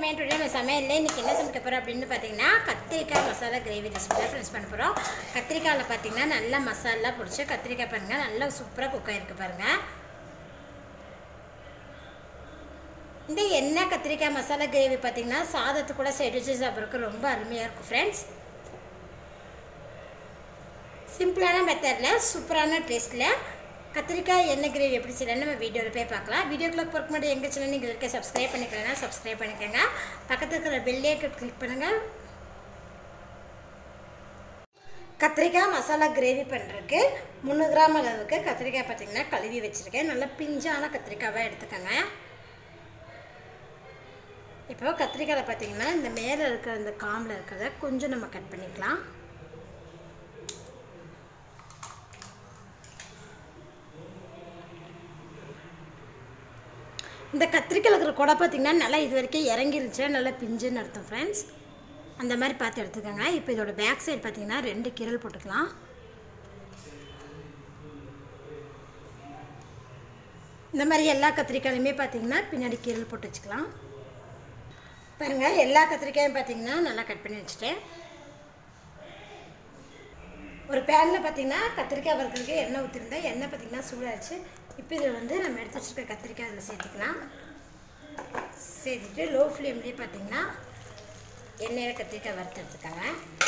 சமையல் டுடே நம்ம சமையலில் இன்றைக்கி என்ன சமைக்க போகிறோம் அப்படின்னு பார்த்தீங்கன்னா கத்திரிக்காய் மசாலா கிரேவி ரெசிபி தான் ஃப்ரெண்ட்ஸ் பண்ண போகிறோம் கத்திரிக்காயில் பார்த்தீங்கன்னா நல்லா மசாலா பிடிச்சி கத்திரிக்காய் பாருங்கள் நல்லா சூப்பராக குக் ஆகிருக்கு பாருங்கள் இந்த எண்ணெய் கத்திரிக்காய் மசாலா கிரேவி பார்த்தீங்கன்னா சாதத்து கூட சைடு வச்சு சாப்பிட்றதுக்கு ரொம்ப அருமையாக இருக்கும் ஃப்ரெண்ட்ஸ் சிம்பிளான மெத்தடில் சூப்பரான டேஸ்ட்டில் கத்திரிக்காய் எண்ணெய் கிரேவி எப்படி செய்யலாம் நம்ம வீடியோவில் போய் பார்க்கலாம் வீடியோக்குள்ள போகிறக்கு முன்னாடி எங்கள் சேனல் நீங்கள் இருக்க சப்ஸ்கிரைப் பண்ணிக்கலாம் சப்ஸ்கிரைப் பண்ணிக்கோங்க பக்கத்தில் இருக்கிற பெல்லே கிளிக் பண்ணுங்கள் கத்திரிக்காய் மசாலா கிரேவி பண்ணுறதுக்கு முந்நூறு கிராம் அளவுக்கு கத்திரிக்காய் பார்த்திங்கன்னா கழுவி வச்சுருக்கேன் நல்லா பிஞ்சான கத்திரிக்காவாக எடுத்துக்கோங்க இப்போ கத்திரிக்காயில் பார்த்திங்கன்னா இந்த மேலே இருக்கிற இந்த காம்பில் இருக்கிறத கொஞ்சம் நம்ம கட் பண்ணிக்கலாம் இந்த கத்திரிக்காயில் இருக்கிற கொடை பார்த்திங்கன்னா நல்லா இது வரைக்கும் இறங்கிருச்சு நல்லா பிஞ்சுன்னு அர்த்தம் ஃப்ரெண்ட்ஸ் அந்த மாதிரி பார்த்து எடுத்துக்கோங்க இப்போ இதோட பேக் சைடு பார்த்திங்கன்னா ரெண்டு கீரல் போட்டுக்கலாம் இந்த மாதிரி எல்லா கத்திரிக்காயுமே பார்த்திங்கன்னா பின்னாடி கீரல் போட்டு வச்சுக்கலாம் பாருங்கள் எல்லா கத்திரிக்காயும் பார்த்திங்கன்னா நல்லா கட் பண்ணி வச்சுட்டேன் ஒரு பேனில் பார்த்திங்கன்னா கத்திரிக்காய் வறுக்கிறதுக்கு எண்ணெய் ஊற்றிருந்தேன் எண்ணெய் பார்த்திங்கன்னா சூடாச்சு இப்போ இதில் வந்து நம்ம எடுத்து வச்சுருக்க கத்திரிக்காய் அதில் சேர்த்துக்கலாம் சேர்த்துட்டு லோ ஃப்ளேம்லேயே பார்த்திங்கன்னா எண்ணெயில் கத்திரிக்காய் வறுத்து எடுத்துக்காங்க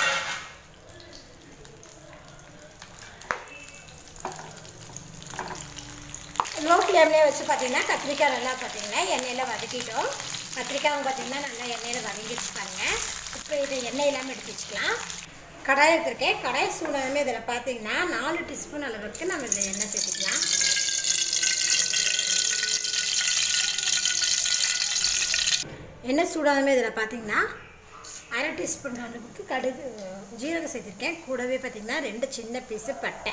லோ ஃப்ளேம்லேயே வச்சு பார்த்திங்கன்னா கத்திரிக்காய் நல்லா பார்த்திங்கன்னா எண்ணெயில் வதக்கிட்டோம் கத்திரிக்காயும் பார்த்திங்கன்னா நல்லா எண்ணெயில் வதங்கிடுச்சு பாருங்கள் இப்போ இதை எண்ணெய் இல்லாமல் எடுத்து வச்சுக்கலாம் கடாய் எடுத்துருக்கேன் கடாய் சூடாமே இதில் பார்த்தீங்கன்னா நாலு டீஸ்பூன் அளவுக்கு நம்ம இதில் எண்ணெய் சேர்த்துக்கலாம் எண்ணெய் சூடாமே இதில் பார்த்தீங்கன்னா அரை டீஸ்பூன் அளவுக்கு கடுகு ஜீரகம் சேர்த்துருக்கேன் கூடவே பார்த்திங்கன்னா ரெண்டு சின்ன பீஸு பட்டை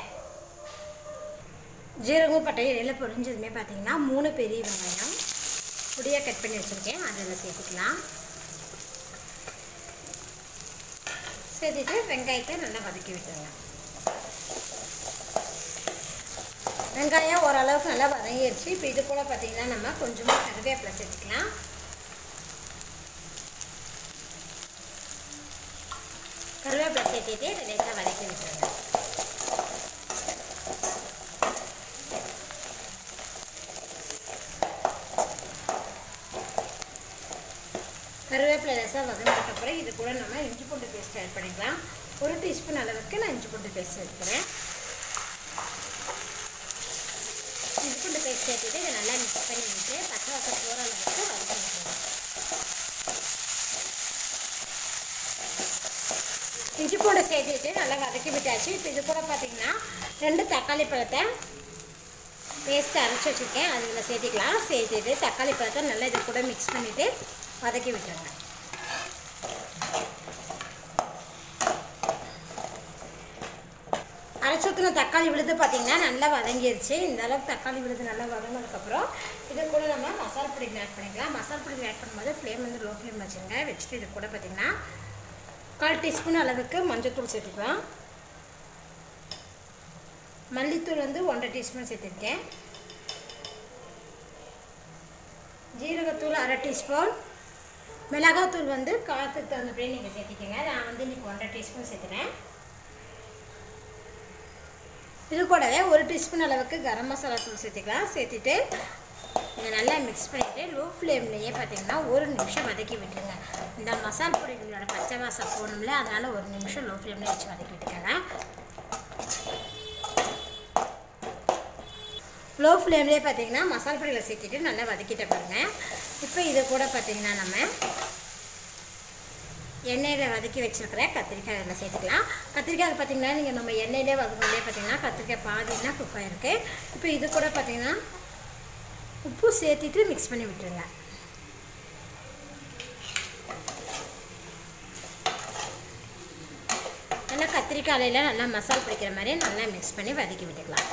ஜீரகமும் பட்டையும் இடையில பொரிஞ்சதுமே பார்த்தீங்கன்னா மூணு பெரிய வெங்காயம் பொடியாக கட் பண்ணி வச்சுருக்கேன் அதில் சேர்த்துக்கலாம் சேர்த்துட்டு வெங்காயத்தை நல்லா வதக்கி விட்டுருங்க வெங்காயம் ஓரளவுக்கு நல்லா வதங்கிடுச்சு இப்போ இது கூட பார்த்திங்கன்னா நம்ம கொஞ்சமாக கருவேப்பிலை சேர்த்துக்கலாம் கருவேப்பிலை சேர்த்துட்டு லேசாக வதக்கி விட்டுருங்க கருவேப்பிலை லேசாக வதங்கினதுக்கப்புறம் இது கூட நம்ம இஞ்சி பூண்டு பேஸ்ட் ஆட் பண்ணிக்கலாம் ஒரு டீஸ்பூன் அளவுக்கு நான் இஞ்சி பூண்டு பேஸ்ட் எடுக்கிறேன் இஞ்சி பூண்டு பேஸ்ட் சேர்த்துட்டு இதை நல்லா மிக்ஸ் பண்ணி விட்டு பச்சை வாசம் போகிற அளவுக்கு வதக்கி விட்டுருவோம் இஞ்சி பூண்டை சேர்த்துட்டு நல்லா வதக்கி விட்டாச்சு இப்போ இது கூட பார்த்திங்கன்னா ரெண்டு தக்காளி பழத்தை பேஸ்ட்டு அரைச்சி வச்சுருக்கேன் அதில் சேர்த்திக்கலாம் சேர்த்துட்டு தக்காளி பழத்தை நல்லா இது கூட மிக்ஸ் பண்ணிவிட்டு வதக்கி விட்டுருங்க அரைச்சி ஊற்றின தக்காளி விழுது பார்த்திங்கன்னா நல்லா வதங்கிருச்சு இந்த அளவுக்கு தக்காளி விழுது நல்லா வதங்கினதுக்கப்புறம் இது கூட நம்ம மசாலா பொடி ஆட் பண்ணிக்கலாம் மசாலா பொடி ஆட் பண்ணும்போது ஃப்ளேம் வந்து லோ ஃப்ளேம் வச்சுருங்க வச்சுட்டு இது கூட பார்த்திங்கன்னா கால் டீஸ்பூன் அளவுக்கு மஞ்சள்தூள் சேர்த்துக்கலாம் மல்லித்தூள் வந்து ஒன்றரை டீஸ்பூன் சேர்த்துருக்கேன் ஜீரகத்தூள் அரை டீஸ்பூன் மிளகாத்தூள் வந்து காற்றுக்கு தகுந்தபடி நீங்கள் சேர்த்திக்கங்க நான் வந்து இன்றைக்கி ஒன்றரை டீஸ்பூன் சேர்த்துறேன் இது கூடவே ஒரு டீஸ்பூன் அளவுக்கு கரம் மசாலா தூள் சேர்த்துக்கலாம் சேர்த்துட்டு இதை நல்லா மிக்ஸ் பண்ணிவிட்டு லோ ஃப்ளேம்லேயே பார்த்தீங்கன்னா ஒரு நிமிஷம் வதக்கி விட்டுருங்க இந்த மசால் பொடிகளோட பச்சை வாசம் போகணும்ல அதனால் ஒரு நிமிஷம் லோ ஃப்ளேம்லேயே வச்சு வதக்கி விட்டுக்கோங்க லோ ஃப்ளேம்லேயே பார்த்தீங்கன்னா மசால் பொடிகளை சேர்த்துட்டு நல்லா வதக்கிட்ட பாருங்கள் இப்போ இது கூட பார்த்தீங்கன்னா நம்ம எண்ணெயில் வதக்கி வச்சுருக்கிற கத்திரிக்காய் இதில் சேர்த்துக்கலாம் கத்திரிக்காய் பார்த்தீங்கன்னா நீங்கள் நம்ம எண்ணெயிலே வதக்கும்போதே பார்த்தீங்கன்னா கத்திரிக்காய் பாதினா குக் ஆகிருக்கு இப்போ இது கூட பார்த்தீங்கன்னா உப்பு சேர்த்துட்டு மிக்ஸ் பண்ணி விட்டுருங்க நல்லா கத்திரிக்காயில் நல்லா மசால் பிடிக்கிற மாதிரி நல்லா மிக்ஸ் பண்ணி வதக்கி விட்டுக்கலாம்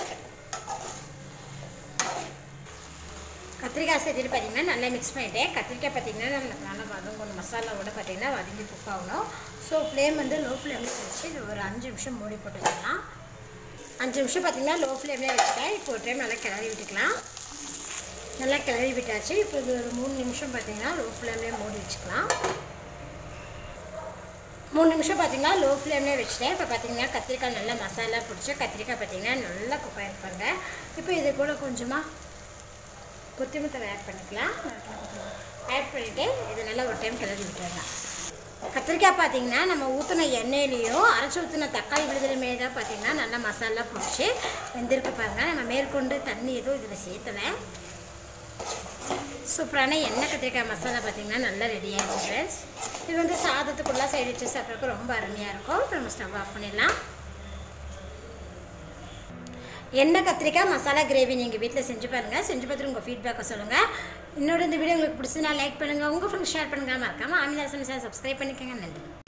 கத்திரிக்காய் சேர்த்துட்டு பார்த்தீங்கன்னா நல்லா மிக்ஸ் பண்ணிட்டேன் கத்திரிக்காய் பார்த்தீங்கன்னா நமக்கு நல்லா வதங்கணும் மசாலாவோட பார்த்தீங்கன்னா வதங்கி குக் ஆகணும் ஸோ ஃப்ளேம் வந்து லோ ஃப்ளேமில் வச்சு இது ஒரு அஞ்சு நிமிஷம் மூடி போட்டு வச்சுக்கலாம் அஞ்சு நிமிஷம் பார்த்தீங்கன்னா லோ ஃப்ளேம்லேயே வச்சுட்டேன் இப்போ ஒரு டைம் நல்லா கிளறி விட்டுக்கலாம் நல்லா கிளறி விட்டாச்சு இப்போ இது ஒரு மூணு நிமிஷம் பார்த்தீங்கன்னா லோ ஃப்ளேம்லேயே மூடி வச்சுக்கலாம் மூணு நிமிஷம் பார்த்தீங்கன்னா லோ ஃப்ளேம்லேயே வச்சுட்டேன் இப்போ பார்த்தீங்கன்னா கத்திரிக்காய் நல்லா மசாலா பிடிச்சி கத்திரிக்காய் பார்த்தீங்கன்னா நல்லா குக் ஆகிருப்பாங்க இப்போ இது கூட கொஞ்சமாக கொத்தமல்லி ஆட் பண்ணிக்கலாம் ஆட் பண்ணிவிட்டு இது நல்லா ஒரு டைம் கிளறி விட்டுறலாம் கத்திரிக்காய் பார்த்தீங்கன்னா நம்ம ஊற்றின எண்ணெயிலையும் அரைச்சி ஊற்றின தக்காளி விடுதலையுமே தான் பார்த்தீங்கன்னா நல்லா மசாலா பிடிச்சி வெந்திருக்கு பாருங்க நம்ம மேற்கொண்டு தண்ணி எதுவும் இதில் சேர்த்தலை சூப்பரான எண்ணெய் கத்திரிக்காய் மசாலா பார்த்தீங்கன்னா நல்லா ரெடி ஆகிடுச்சு ஃப்ரெண்ட்ஸ் இது வந்து சாதத்துக்குள்ளே சைடு வச்சு சாப்பிட்றதுக்கு ரொம்ப அருமையாக இருக்கும் இப்போ நம்ம ஸ்டவ் ஆஃப் பண்ணிடலாம் எண்ணெய் கத்திரிக்காய் மசாலா கிரேவி நீங்கள் வீட்டில் செஞ்சு பாருங்கள் செஞ்சு பார்த்துட்டு உங்கள் ஃபீட்பேக்கை சொல்லுங்கள் இன்னொரு இந்த வீடியோ உங்களுக்கு பிடிச்சதுனா லைக் பண்ணுங்கள் உங்கள் ஃப்ரெண்ட்ஸ் ஷேர் பண்ணுங்கள் மறக்காமல் ஆமிலா சமைச்சா சப்ஸ்கிரைப் பண்ணிக்கோங்க நன்றி